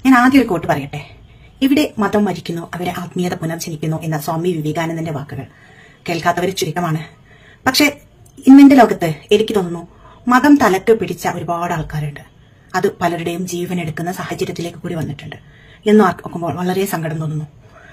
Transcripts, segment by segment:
ഞാൻ ആദ്യം ഒരു കോട്ട് പറയട്ടെ ഇവിടെ മതം മരിക്കുന്നു അവരെ ആത്മീയത പുനർജനിക്കുന്നു എന്ന സ്വാമി വിവേകാനന്ദന്റെ വാക്കുകൾ കേൾക്കാത്തവർ ചുരുക്കമാണ് പക്ഷെ ഇന്നിന്റെ ലോകത്ത് എനിക്ക് തോന്നുന്നു മതം തലക്ക് പിടിച്ച ഒരുപാട് ആൾക്കാരുണ്ട് അത് പലരുടെയും ജീവൻ എടുക്കുന്ന സാഹചര്യത്തിലേക്ക് കൂടി വന്നിട്ടുണ്ട് എന്ന് ഓർക്കുമ്പോൾ വളരെ സങ്കടം തോന്നുന്നു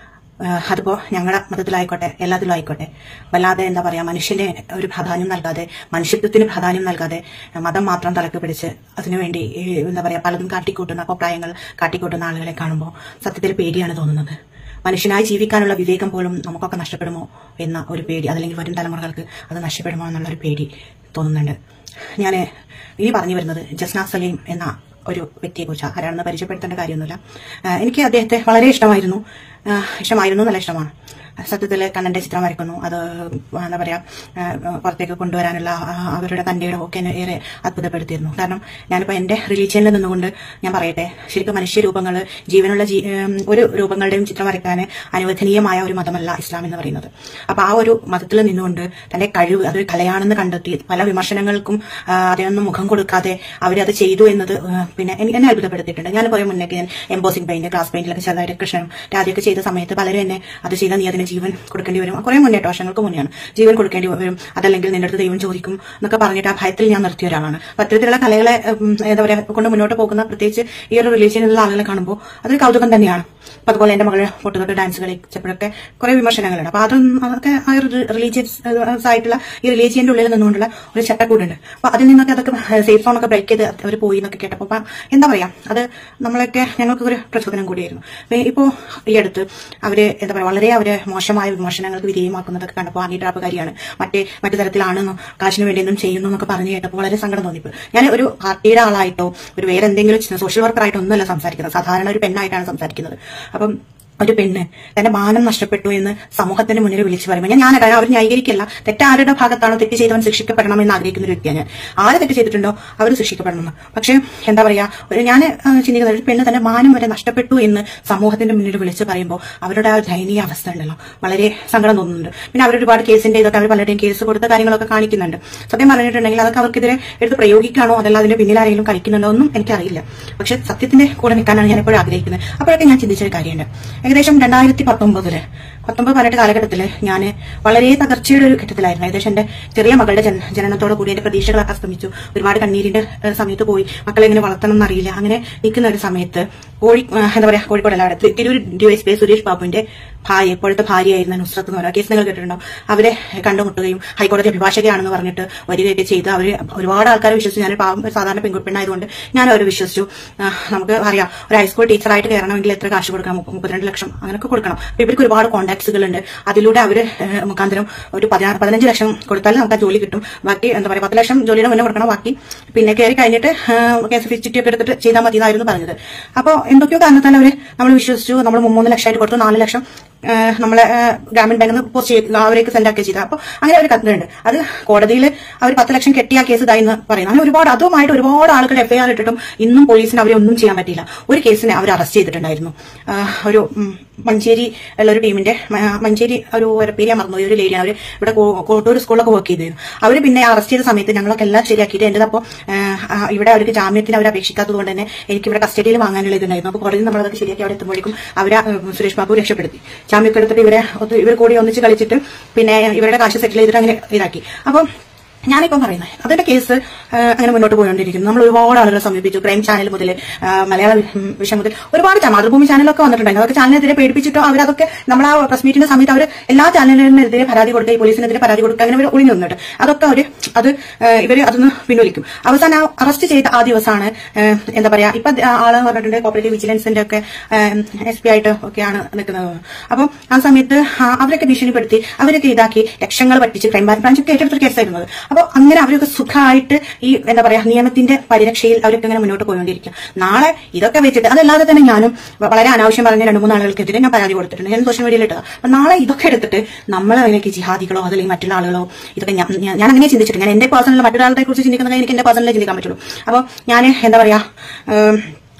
ആഹ് അതിപ്പോ ഞങ്ങളുടെ മതത്തിലായിക്കോട്ടെ എല്ലാത്തിലും ആയിക്കോട്ടെ വല്ലാതെ എന്താ പറയാ മനുഷ്യന്റെ ഒരു പ്രാധാന്യം നൽകാതെ മനുഷ്യത്വത്തിന് പ്രാധാന്യം നൽകാതെ മതം മാത്രം തലക്ക് പിടിച്ച് അതിനുവേണ്ടി ഈ എന്താ പറയാ പലതും കാട്ടിക്കൂട്ടുന്ന അഭിപ്രായങ്ങൾ കാട്ടിക്കൂട്ടുന്ന ആളുകളെ കാണുമ്പോൾ സത്യത്തിൽ പേടിയാണ് തോന്നുന്നത് മനുഷ്യനായി ജീവിക്കാനുള്ള വിവേകം പോലും നമുക്കൊക്കെ നഷ്ടപ്പെടുമോ എന്ന ഒരു പേടി അതല്ലെങ്കിൽ വരും തലമുറകൾക്ക് അത് നഷ്ടപ്പെടുമോ എന്നുള്ള ഒരു പേടി തോന്നുന്നുണ്ട് ഞാൻ ഇനി പറഞ്ഞു വരുന്നത് ജസ്ന സലീം എന്ന ഒരു വ്യക്തിയെക്കുറിച്ച് ആരാണെന്ന് പരിചയപ്പെടുത്തേണ്ട കാര്യമൊന്നുമില്ല ആ, എനിക്ക് അദ്ദേഹത്തെ വളരെ ഇഷ്ടമായിരുന്നു ആ, ഇഷ്ടമായിരുന്നു നല്ല ഇഷ്ടമാണ് സത്യത്തിൽ കണ്ണന്റെ ചിത്രം വരയ്ക്കുന്നു അത് എന്താ പറയാ ആ, പുറത്തേക്ക് കൊണ്ടുവരാനുള്ള ആ, അവരുടെ തന്റെ ഒക്കെ എന്നെ ഏറെ അത്ഭുതപ്പെടുത്തിയിരുന്നു കാരണം ഞാനിപ്പോ എന്റെ റിലീജിയനിൽ നിന്നുകൊണ്ട് ഞാൻ പറയട്ടെ ശരിക്കും മനുഷ്യരൂപങ്ങൾ ജീവനുള്ള ജീ- ഉം, ഒരു രൂപങ്ങളുടെയും ചിത്രം വരയ്ക്കാൻ അനുവദനീയമായ ഒരു മതമല്ല ഇസ്ലാം എന്ന് പറയുന്നത് അപ്പൊ ആ ഒരു മതത്തിൽ നിന്നുകൊണ്ട് തന്റെ കഴിവ് അതൊരു കലയാണെന്ന് കണ്ടെത്തി പല വിമർശനങ്ങൾക്കും ആ, അതിനൊന്നും മുഖം കൊടുക്കാതെ അവരത് ചെയ്തു എന്നത് ആ, പിന്നെ എനി- എന്നെ അത്ഭുതപ്പെടുത്തിയിട്ടുണ്ട് ഞാൻ കുറെ മുന്നേ ഞാൻ എംബോസിംഗ് പെയിന്റ് ഗ്ലാസ് പെയിന്റിലൊക്കെ ചെറുതായിട്ട് കൃഷ്ണനും രാധയൊക്കെ ചെയ്ത സമയത്ത് പലരും എന്നെ അത് ചെയ്താൽ നീ അതിന് ജീവൻ കൊടുക്കേണ്ടി വരും കുറെ മുന്നേ വർഷങ്ങൾക്ക് മുന്നെയാണ് ജീവൻ കൊടുക്കേണ്ടി വരും അതല്ലെങ്കിൽ നിന്റെ അടുത്ത് ദൈവം ചോദിക്കും എന്നൊക്കെ പറഞ്ഞിട്ട് ആ ഭയത്തിൽ ഞാൻ നിർത്തിയ ഒരാളാണ് അപ്പൊ അത്തരത്തിലുള്ള കലകളെ ഉം, എന്താ പറയാ കൊണ്ട് മുന്നോട്ട് പോകുന്ന പ്രത്യേകിച്ച് ഈ ഒരു റിലീജിയനിലുള്ള ആളുകളെ കാണുമ്പോൾ അതൊരു കൗതുകം തന്നെയാണ് അപ്പൊ അതുപോലെ എന്റെ മകള് പൊട്ടുതൊട്ട് ഡാൻസ് കളിച്ചപ്പോഴൊക്കെ കുറെ വിമർശനങ്ങളുണ്ട് അപ്പൊ അതൊന്നും അതൊക്കെ ആ ഒരു റിലീജിയസ് ആയിട്ടുള്ള ഈ റിലീജിയന്റെ ഉള്ളിൽ നിന്നുകൊണ്ടുള്ള ഒരു ചട്ടക്കൂടുണ്ട് അപ്പൊ അതിൽ നിന്നൊക്കെ അതൊക്കെ സേഫ് സോൺ ഒക്കെ ബ്രേക്ക് ചെയ്ത് അവർ പോയി എന്നൊക്കെ കേട്ടപ്പോ അപ്പൊ എന്താ പറയാ അത് നമ്മളൊക്കെ ഞങ്ങൾക്ക് ഒരു പ്രചോദനം കൂടിയായിരുന്നു അപ്പൊ ഇപ്പോ ഈ അടുത്ത് അവര് എന്താ പറയാ വളരെ അവര് മോശമായ വിമർശനങ്ങൾക്ക് വിധേയമാക്കുന്നതൊക്കെ കണ്ടപ്പോൾ ആനി ട്രാപ്പുകാരിയാണ് മറ്റേ മറ്റു തരത്തിലാണെന്നോ കാശിന് വേണ്ടി ഒന്നും ചെയ്യുന്നു എന്നൊക്കെ പറഞ്ഞു കേട്ടപ്പോൾ വളരെ സങ്കടം തോന്നിപ്പോ ഞാൻ ഒരു പാർട്ടിയുടെ ആളായിട്ടോ ഒരു വേറെ എന്തെങ്കിലും സോഷ്യൽ വർക്കറായിട്ടോ ഒന്നുമല്ല സംസാരിക്കുന്നത് സാധാരണ ഒരു പെണ്ണായിട്ടാണ് സംസാരിക്കുന്നത് അപ്പം ഒരു പെണ്ണ് തന്റെ മാനം നഷ്ടപ്പെട്ടു എന്ന് സമൂഹത്തിന് മുന്നിൽ വിളിച്ചു പറയുമ്പോൾ ഞാൻ ഞാൻ അവർ ന്യായീകരിക്കല്ല തെറ്റാരുടെ ഭാഗത്താണോ തെറ്റ് ചെയ്തവൻ ശിക്ഷിക്കപ്പെടണം എന്ന് ആഗ്രഹിക്കുന്ന ഒരു വ്യക്തിയാണ് ഞാൻ ആര് തെറ്റ് ചെയ്തിട്ടുണ്ടോ അവർ ശിക്ഷിക്കപ്പെടണം എന്ന് പക്ഷേ എന്താ പറയാ ഒരു ഞാൻ ആ, ചിന്തിക്കുന്നത് ഒരു പെണ്ണ് തന്റെ മാനം വരെ നഷ്ടപ്പെട്ടു എന്ന് സമൂഹത്തിന്റെ മുന്നിൽ വിളിച്ചു പറയുമ്പോൾ അവരുടെ ആ ദയനീയ അവസ്ഥ ഉണ്ടല്ലോ വളരെ സങ്കടം തോന്നുന്നുണ്ട് പിന്നെ അവർ ഒരുപാട് കേസിന്റെ ഇതൊക്കെ അവർ പലരുടെയും കേസ് കൊടുത്ത കാര്യങ്ങളൊക്കെ കാണിക്കുന്നുണ്ട് സത്യം പറഞ്ഞിട്ടുണ്ടെങ്കിൽ അതൊക്കെ അവർക്കെതിരെ എടുത്ത് പ്രയോഗിക്കാണോ അതല്ല അതിന്റെ പിന്നിൽ ആരെങ്കിലും കളിക്കുന്നുണ്ടോ ഒന്നും എനിക്കറിയില്ല പക്ഷെ സത്യത്തിന്റെ കൂടെ നിൽക്കാനാണ് ഞാൻ എപ്പോഴും ആഗ്രഹിക്കുന്നത് അപ്പോഴൊക്കെ ഞാൻ ചിന്തിച്ചൊരു കാര്യമുണ്ട് ഏകദേശം രണ്ടായിരത്തി പത്തൊമ്പതില് പത്തൊമ്പത് പതിനെട്ട് കാലഘട്ടത്തില് ഞാൻ വളരെ തകർച്ചയുടെ ഒരു ഘട്ടത്തിലായിരുന്നു ഏകദേശം എന്റെ ചെറിയ മകളുടെ ജന- ജനനത്തോടു കൂടി എന്റെ പ്രതീക്ഷകളൊക്കെ അസ്തമിച്ചു ഒരുപാട് കണ്ണീരിന്റെ ഏഹ്, സമയത്ത് പോയി മക്കളെ എങ്ങനെ വളർത്തണം എന്നറിയില്ല അങ്ങനെ നിൽക്കുന്ന ഒരു സമയത്ത് കോഴി ഏഹ്, എന്താ പറയാ കോഴിക്കോടല്ല അവിടെ തി- തിരൂർ ഡിവൈസ് സുരേഷ് ബാബുവിന്റെ ഭാര്യ ഇപ്പോഴത്തെ ഭാര്യയായിരുന്ന നുസ്രത്ത് എന്ന് പറയുക കേസ് നിങ്ങൾ കേട്ടിട്ടുണ്ടോ അവരെ കണ്ടുമുട്ടുകയും ഹൈക്കോടതി അഭിഭാഷകയാണെന്ന് പറഞ്ഞിട്ട് വരികയൊക്കെ ചെയ്ത് അവര് ഒരുപാട് ആൾക്കാരെ വിശ്വസിച്ചു ഞാൻ പാവം ഒരു സാധാരണ പെൺകുട്ടിപ്പെണ്ണായതുകൊണ്ട് ഞാൻ അവരെ വിശ്വസിച്ചു ആ, നമുക്ക് അറിയാം ഒരു ഹൈസ്കൂൾ ടീച്ചറായിട്ട് കയറണമെങ്കിൽ എത്ര കാശ് കൊടുക്കണം മുപ്പ- മുപ്പത്തിരണ്ട് ലക്ഷം അങ്ങനെയൊക്കെ കൊടുക്കണം അപ്പൊ ഇവർക്ക് ഒരുപാട് കോൺടാക്ട്സുകൾ ഉണ്ട് അതിലൂടെ അവര് ഏഹ്, മുഖാന്തരം ഒരു പതിനാറ് പതിനഞ്ച് ലക്ഷം കൊടുത്താൽ നമുക്ക് ആ ജോലി കിട്ടും ബാക്കി എന്താ പറയാ പത്ത് ലക്ഷം ജോലിയുടെ മുന്നേ കൊടുക്കണം ബാക്കി പിന്നെ കയറി കഴിഞ്ഞിട്ട് കേസ് ഫിസിറ്റി ഒക്കെ എടുത്തിട്ട് ചെയ്താൽ മതി എന്നായിരുന്നു പറഞ്ഞത് അപ്പോൾ എന്തൊക്കെയോ കാരണത്താൽ അവര് നമ്മൾ വിശ്വസിച്ചു നമ്മൾ മൂന്ന് ലക്ഷമായിട്ട് കൊടുത്തു നാല് ലക്ഷം ഏഹ്, നമ്മളെ ഏഹ്, ഗ്രാമീൺ ബാങ്കിൽ നിന്ന് പോസ്റ്റ് ചെയ്ത് അവരേക്ക് സെൻഡ് ആക്കി ചെയ്തത് അപ്പോൾ അങ്ങനെ ഒരു കത്തുണ്ട് അത് കോടതിയിൽ അവർ പത്ത് ലക്ഷം കെട്ടിയ കേസ് ഇതായി എന്ന് പറയുന്നു അങ്ങനെ ഒരുപാട് അതുമായിട്ട് ഒരുപാട് ആളുകൾ എഫ്ഐആർ ഇട്ടിട്ടും ഇന്നും പോലീസിന് അവരെ ഒന്നും ചെയ്യാൻ പറ്റിയില്ല ഒരു കേസിനെ അവർ അറസ്റ്റ് ചെയ്തിട്ടുണ്ടായിരുന്നു ആഹ്, ഒരു ഉം, മഞ്ചേരി ഉള്ള ഒരു ടീമിന്റെ മ- മഞ്ചേരി ഒരു ഒരു പേര് ഞാൻ മറന്നു ഒരു ലേഡിയാണ് അവർ ഇവിടെ കോ- കോട്ടൂർ സ്കൂളിലൊക്കെ വർക്ക് ചെയ്തിരുന്നു അവർ പിന്നെ അറസ്റ്റ് ചെയ്ത സമയത്ത് ഞങ്ങളൊക്കെ എല്ലാം ശരിയാക്കിയിട്ട് എൻ്റെ അപ്പോൾ ഇവിടെ അവർക്ക് ജാമ്യത്തിന് അവർ അപേക്ഷിക്കാത്തത് കൊണ്ട് തന്നെ എനിക്ക് ഇവിടെ കസ്റ്റഡിയിൽ വാങ്ങാനുള്ള ഇതുണ്ടായിരുന്നു അപ്പോൾ കോടതി നമ്മളതൊക്കെ ശരിയാക്കി അവിടെ എത്തുമ്പോഴേക്കും അവരെ ഉം, സുരേഷ് ബാബു രക്ഷപ്പെടുത്തി ജാമ്യമൊക്കെ എടുത്തിട്ട് ഇവരെ ഒത്ത് ഇവർ കൂടി ഒന്നിച്ച് കളിച്ചിട്ട് പിന്നെ ഇവരുടെ കാശ് സെറ്റിൽ ചെയ്തിട്ട് അങ്ങനെ ഇതാക്കി അപ്പം ഞാനിപ്പം പറയുന്നത് അതിന്റെ കേസ് ആ, അങ്ങനെ മുന്നോട്ട് പോയിക്കൊണ്ടിരിക്കുന്നു നമ്മൾ ഒരുപാട് ആളുകളെ സമീപിച്ചു ക്രൈം ചാനൽ മുതൽ ആ, മലയാള ഉം, വിഷയം മുതൽ ഒരുപാട് ചാനൽ മാതൃഭൂമി ചാനലൊക്കെ വന്നിട്ടുണ്ടായിരുന്നു അതൊക്കെ ചാനലിനെതിരെ പേടിപ്പിച്ചിട്ടോ അവരതൊക്കെ നമ്മൾ ആ പ്രസ് മീറ്റിന്റെ സമയത്ത് അവർ എല്ലാ ചാനലിനെതിരെ പരാതി കൊടുക്കുക ഈ പോലീസിനെതിരെ പരാതി കൊടുക്കുക അങ്ങനെ അവർ ഒളിഞ്ഞു നിന്നിട്ട് അതൊക്കെ അവർ അത് ഇവർ അതൊന്ന് പിൻവലിക്കും അവസാനം അറസ്റ്റ് ചെയ്ത ആ ദിവസമാണ് ആ, എന്താ പറയാ ഇപ്പൊ ആ ആള് പറഞ്ഞിട്ടുണ്ട് കോപ്പറേറ്റീവ് വിജിലൻസിന്റെ ഒക്കെ എസ് പി ആയിട്ട് ഒക്കെയാണ് നിൽക്കുന്നത് അപ്പം ആ സമയത്ത് ആ, അവരൊക്കെ ഭീഷണിപ്പെടുത്തി അവരൊക്കെ ഇതാക്കി ലക്ഷങ്ങൾ പറ്റിച്ച് ക്രൈം ബ്രാഞ്ച് ഒക്കെ ഏറ്റെടുത്തൊരു കേസായിരുന്നത് അപ്പോൾ അങ്ങനെ അവരൊക്കെ സുഖമായിട്ട് ഈ എന്താ പറയാ നിയമത്തിന്റെ പരിരക്ഷയിൽ അവരൊക്കെ ഇങ്ങനെ മുന്നോട്ട് പോയിക്കൊണ്ടിരിക്കും നാളെ ഇതൊക്കെ വെച്ചിട്ട് അതല്ലാതെ തന്നെ ഞാനും വളരെ അനാവശ്യം പറഞ്ഞ രണ്ട് മൂന്ന് ആളുകൾക്കെതിരെ ഞാൻ പരാതി കൊടുത്തിട്ടുണ്ട് ഞാൻ സോഷ്യൽ മീഡിയയിൽ ഇട്ടത് അപ്പൊ നാളെ ഇതൊക്കെ എടുത്തിട്ട് നമ്മളെ അതിലേക്ക് ജിഹാദികളോ അതല്ലെങ്കിൽ മറ്റുള്ള ആളുകളോ ഇതൊക്കെ ഞാൻ ഞാൻ- ഞാൻ അങ്ങനെ ചിന്തിച്ചിട്ട് ഞാൻ എന്റെ പേഴ്സണൽ മറ്റൊരാളെ കുറിച്ച് ചിന്തിക്കുന്നത് എനിക്ക് എന്റെ പേഴ്സണലിൽ ചിന്തിക്കാൻ പറ്റുള്ളൂ അപ്പോൾ ഞാൻ എന്താ പറയാ ഏം,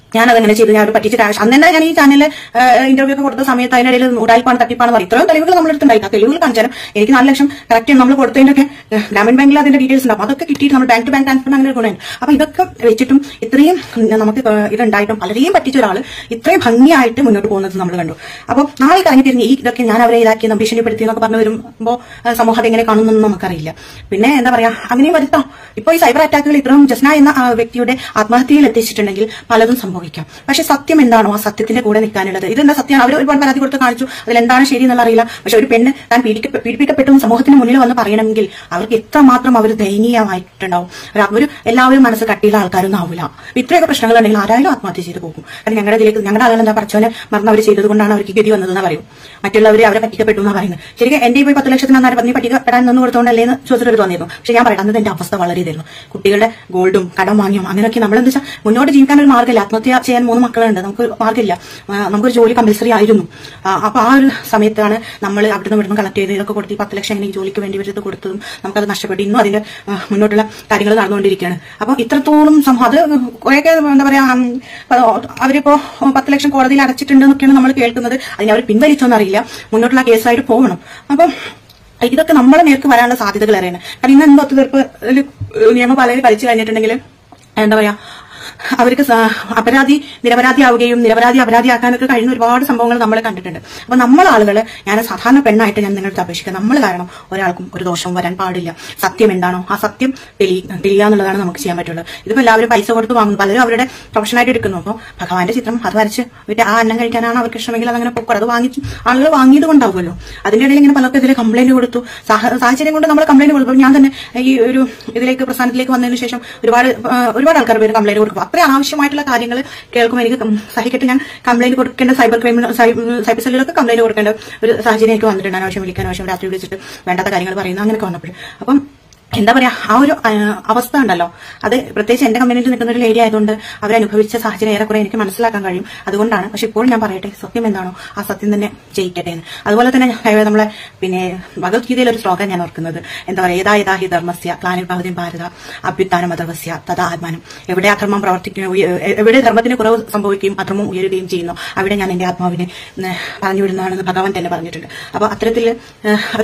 ഞാൻ അതങ്ങനെ ചെയ്തു ഞാൻ ഒരു പറ്റിച്ച് കാശ് അന്ന് തന്നെ ഞാൻ ഈ ചാനലിൽ ഇന്റർവ്യൂ ഒക്കെ കൊടുത്ത സമയത്ത് അതിനിടയിൽ ഉടായ്പാണ് തട്ടിപ്പാണ് പറയും ഇത്രയും തെളിവുകൾ നമ്മൾ അടുത്തുണ്ടായി ആ തെളിവുകൾ കാണിച്ചാലും എനിക്ക് നാല് ലക്ഷം കറക്റ്റ് നമ്മൾ കൊടുത്തതിന്റെ ഒക്കെ ഗ്രാമീൺ ബാങ്കിൽ അതിന്റെ ഡീറ്റെയിൽസ് ഉണ്ടാവും അതൊക്കെ കിട്ടിയിട്ട് നമ്മൾ ബാങ്ക് ടു ബാങ്ക് ട്രാൻസ്ഫർ അങ്ങനെ ഗുണമുണ്ട് അപ്പൊ ഇതൊക്കെ വെച്ചിട്ടും ഇത്രയും നമുക്ക് ഇതുണ്ടായിട്ടും പലരെയും പറ്റിച്ച ഒരാൾ ഇത്രയും ഭംഗിയായിട്ട് മുന്നോട്ട് പോകുന്നത് നമ്മൾ കണ്ടു അപ്പോൾ നാളെ കഴിഞ്ഞ് തിരിഞ്ഞ് ഈ ഇതൊക്കെ ഞാൻ അവരെ ഇതാക്കി ഭീഷണിപ്പെടുത്തി എന്നൊക്കെ പറഞ്ഞു വരുമ്പോൾ സമൂഹം അതെങ്ങനെ കാണുന്നൊന്നും നമുക്കറിയില്ല പിന്നെ എന്താ പറയാ അങ്ങനെയും വരുത്താം ഇപ്പോൾ ഈ സൈബർ അറ്റാക്കുകൾ ഇത്രയും ജസ്ന എന്ന ആ വ്യക്തിയുടെ ആത്മഹത്യയിൽ എത്തിച്ചിട്ടുണ്ടെങ്കിൽ പലതും സംഭവിക്കാം പക്ഷെ സത്യം എന്താണോ ആ സത്യത്തിന്റെ കൂടെ നിൽക്കാനുള്ളത് ഇതെന്താ സത്യമാണ് അവർ ഒരുപാട് പരാതി കൊടുത്ത് കാണിച്ചു അതിൽ എന്താണ് ശരി എന്നുള്ള അറിയില്ല പക്ഷെ ഒരു പെണ്ണ് താൻ പീഡിക്ക പീഡിപ്പിക്കപ്പെട്ടു എന്ന് സമൂഹത്തിന് മുന്നിൽ വന്ന് പറയണമെങ്കിൽ അവർക്ക് എത്രമാത്രം അവർ ദയനീയമായിട്ടുണ്ടാവും അവർ എല്ലാവരും മനസ്സ് കട്ടിയുള്ള ആൾക്കാരൊന്നും ആവില്ല ഇത്രയൊക്കെ പ്രശ്നങ്ങൾ ഉണ്ടെങ്കിൽ ആരായാലും ആത്മഹത്യ ചെയ്ത് പോകും കാരണം ഞങ്ങളുടെ ഇതിലേക്ക് ഞങ്ങളുടെ ആളുകൾ എന്താ പഠിച്ചവനെ മറന്ന് അവർ ചെയ്തത് കൊണ്ടാണ് അവർക്ക് ഗതി വന്നതെന്ന് പറയും മറ്റുള്ളവരെ അവരെ പറ്റിക്കപ്പെട്ടു എന്നാ പറയുന്നത് ശരിക്കും എന്റെ ഇപ്പോൾ പത്ത് ലക്ഷത്തിന് അന്നേരം പറഞ്ഞ് പറ്റിക്കപ്പെടാൻ നിന്ന് കൊടുത്തോണ്ടല്ലേ എന്ന് ചോദിച്ചിട്ട് തോന്നിയിരുന്നു പക്ഷെ ഞാൻ പറയുന്നത് എന്റെ അവസ്ഥ വളരെ ഇതായിരുന്നു കുട്ടികളുടെ ഗോൾഡും കടം വാങ്ങിയും അങ്ങനെയൊക്കെ നമ്മൾ എന്താ വെച്ചാൽ മുന്നോട്ട് ജീവിക്കാൻ ഒരു മാർഗ്ഗമില്ല ആത്മഹത്യ ചെയ്യാൻ മൂന്ന് മക്കളുണ്ട് നമുക്ക് മാർഗ്ഗമില്ല ആ, നമുക്കൊരു ജോലി കമ്പൽസറി ആയിരുന്നു ആ, അപ്പൊ ആ ഒരു സമയത്താണ് നമ്മൾ അവിടുന്ന് ഇവിടുന്ന് കളക്ട് ചെയ്ത് ഇതൊക്കെ കൊടുത്ത് ഈ പത്ത് ലക്ഷം എനിക്ക് ജോലിക്ക് വേണ്ടി ഇവരത് കൊടുത്തതും നമുക്കത് നഷ്ടപ്പെട്ടു ഇന്നും അതിന്റെ ആ, മുന്നോട്ടുള്ള കാര്യങ്ങൾ നടന്നുകൊണ്ടിരിക്കുകയാണ് അപ്പൊ ഇത്രത്തോളം സംഭവം അത് കുറെയൊക്കെ എന്താ പറയാ ഉം, അവരിപ്പോ പത്ത് ലക്ഷം കോടതിയിൽ അടച്ചിട്ടുണ്ട് എന്നൊക്കെയാണ് നമ്മൾ കേൾക്കുന്നത് അതിനെ അവർ പിൻവലിച്ചോന്നറിയില്ല മുന്നോട്ടുള്ള കേസായിട്ട് പോകണം അപ്പം ഇതൊക്കെ നമ്മളെ നേർക്ക് വരാനുള്ള സാധ്യതകൾ ഏറെയാണ് കാരണം ഇന്ന് എന്ത് ഒത്തുതീർപ്പ് നിയമം പലരും കളിച്ചു കഴിഞ്ഞിട്ടുണ്ടെങ്കിൽ എന്താ പറയാ അവർക്ക് സ- അപരാധി നിരപരാധിയാവുകയും നിരപരാധി അപരാധിയാക്കാനൊക്കെ കഴിയുന്ന ഒരുപാട് സംഭവങ്ങൾ നമ്മൾ കണ്ടിട്ടുണ്ട് അപ്പൊ നമ്മൾ ആളുകൾ ഞാൻ സാധാരണ പെണ്ണായിട്ട് ഞാൻ നിങ്ങളുടെ അപേക്ഷിക്കുക നമ്മൾ കാരണം ഒരാൾക്കും ഒരു ദോഷവും വരാൻ പാടില്ല സത്യം എന്താണോ ആ സത്യം തെളി തെളിയുക എന്നുള്ളതാണ് നമുക്ക് ചെയ്യാൻ പറ്റുള്ളത് ഇതിപ്പോ എല്ലാവരും പൈസ കൊടുത്ത് വാങ്ങുന്നു പലരും അവരുടെ പ്രൊഫഷനായിട്ട് എടുക്കുന്നു അപ്പോൾ ഭഗവാന്റെ ചിത്രം അത് വരച്ച് വീട്ടിൽ ആ അന്നം കഴിക്കാനാണ് അവർക്ക് ഇഷ്ടമെങ്കിൽ അതങ്ങനെ പൊക്കോടെ അത് വാങ്ങിച്ചു ആളുകൾ വാങ്ങിയത് കൊണ്ടാവുമല്ലോ അതിന്റെ ഇടയിൽ ഇങ്ങനെ പലർക്കും ഇതിൽ കംപ്ലൈന്റ് കൊടുത്തു സാഹ- സാഹചര്യം കൊണ്ട് നമ്മൾ കംപ്ലൈന്റ് കൊടുക്കും ഞാൻ തന്നെ ഈ ഒരു ഇതിലേക്ക് പ്രസ്ഥാനത്തിലേക്ക് വന്നതിന് ശേഷം ഒരുപാട് ആ, ഒരുപാട് ആൾക്കാർ പേര് കംപ്ലൈന്റ് കൊടുക്കും അത്രയും അനാവശ്യമായിട്ടുള്ള കാര്യങ്ങൾ കേൾക്കുമ്പോൾ എനിക്ക് കം- സഹിക്കട്ടെ ഞാൻ കംപ്ലൈന്റ് കൊടുക്കേണ്ട സൈബർ ക്രൈമിനൽ സൈബർ സെല്ലിലൊക്കെ കംപ്ലൈന്റ് കൊടുക്കേണ്ട ഒരു സാഹചര്യം എനിക്ക് വന്നിട്ടുണ്ട് അനാവശ്യം വിളിക്കാൻ ആവശ്യം രാത്രി വിളിച്ചിട്ട് വേണ്ടാത്ത കാര്യങ്ങൾ പറയുന്നു അങ്ങനെയൊക്കെ വന്നപ്പോൾ അപ്പം എന്താ പറയാ ആ ഒരു ആ, അവസ്ഥ ഉണ്ടല്ലോ അത് പ്രത്യേകിച്ച് എന്റെ കമ്മ്യൂണിറ്റി നിൽക്കുന്ന ഒരു ലേഡി ആയതുകൊണ്ട് അവരനുഭവിച്ച സാഹചര്യം ഏറെക്കുറെ എനിക്ക് മനസ്സിലാക്കാൻ കഴിയും അതുകൊണ്ടാണ് പക്ഷെ ഇപ്പോൾ ഞാൻ പറയട്ടെ സത്യം എന്താണോ ആ സത്യം തന്നെ ജയിക്കട്ടെ എന്ന് അതുപോലെ തന്നെ ഏ, നമ്മളെ പിന്നെ ഭഗവത്ഗീതയിൽ ഒരു ശ്ലോകം ഞാൻ ഓർക്കുന്നത് എന്താ പറയാ ഏതാ യഥാ ഹി ധർമ്മസ്യ ക്ലാനിർഭാഗതയും ഭാരത അഭ്യുത്ഥാനം അധർവസ്യ തഥാ ആത്മാനം എവിടെ അധർമ്മം പ്രവർത്തിക്കുകയോ ഉയ- എവിടെ ധർമ്മത്തിന് കുറവ് സംഭവിക്കുകയും അധർമ്മം ഉയരുകയും ചെയ്യുന്നു അവിടെ ഞാൻ എന്റെ ആത്മാവിനെ ഉം, പറഞ്ഞു വിടുന്നതാണെന്ന് ഭഗവാൻ തന്നെ പറഞ്ഞിട്ടുണ്ട് അപ്പൊ അത്തരത്തിൽ അവർ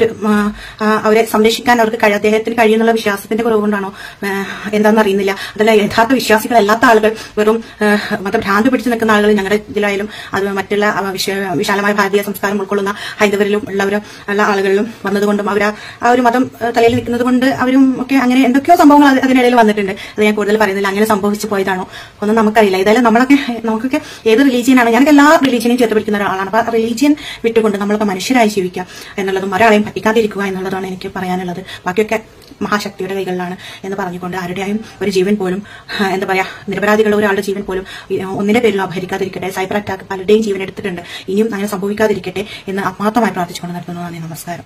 അവരെ സംരക്ഷിക്കാൻ അവർക്ക് കഴി- അദ്ദേഹത്തിന് കഴിയുന്നുള്ള വിശ്വാസത്തിന്റെ കുറവ് കൊണ്ടാണോ എന്താണെന്ന് അറിയുന്നില്ല അതല്ല യഥാർത്ഥ വിശ്വാസികളല്ലാത്ത ആളുകൾ വെറും ഏഹ്, മതഭ്രാന്ത് പിടിച്ചു നിൽക്കുന്ന ആളുകൾ ഞങ്ങളുടെ ഇതിലായാലും അത് മറ്റുള്ള ആ, വിശ- വിശാലമായ ഭാരതീയ സംസ്കാരം ഉൾക്കൊള്ളുന്ന ഹൈന്ദവരിലും ഉള്ളവരും ഉള്ള ആളുകളിലും വന്നതുകൊണ്ടും അവർ ആ ഒരു മതം ഏഹ്, തലയിൽ നിൽക്കുന്നത് കൊണ്ട് അവരും ഒക്കെ അങ്ങനെ എന്തൊക്കെയോ സംഭവങ്ങൾ അത് അതിനിടയിൽ വന്നിട്ടുണ്ട് അത് ഞാൻ കൂടുതൽ പറയുന്നില്ല അങ്ങനെ സംഭവിച്ചു പോയതാണോ ഒന്നും നമുക്കറിയില്ല ഏതായാലും നമ്മളൊക്കെ നമുക്കൊക്കെ ഏത് റിലീജിയനാണ് ഞാനൊക്കെ എല്ലാ റിലീജിയനെയും ചേർത്ത് പിടിക്കുന്ന ഒരാളാണ് അപ്പൊ റിലീജിയൻ വിട്ടുകൊണ്ട് നമ്മളൊക്കെ മനുഷ്യരായി ജീവിക്കുക എന്നുള്ളതും ഒരാളെയും പറ്റിക്കാതിരിക്കുക എന്നുള്ളതാണ് എനിക്ക് പറയാനുള്ളത് ബാക്കിയൊക്കെ മഹാശക്തിയുടെ കൈകളിലാണ് എന്ന് പറഞ്ഞുകൊണ്ട് ആരുടെയും ഒരു ജീവൻ പോലും ആ, എന്താ പറയാ നിരപരാധികളുടെ ഒരാളുടെ ജീവൻ പോലും ഈ, ഒന്നിന്റെ പേരിൽ അപഹരിക്കാതിരിക്കട്ടെ സൈബർ അറ്റാക്ക് പലരുടെയും ജീവൻ എടുത്തിട്ടുണ്ട് ഇനിയും അങ്ങനെ സംഭവിക്കാതിരിക്കട്ടെ എന്ന് ആത്മാർത്ഥമായി പ്രാർത്ഥിച്ചുകൊണ്ട് നടത്തുന്നു നന്ദി നമസ്കാരം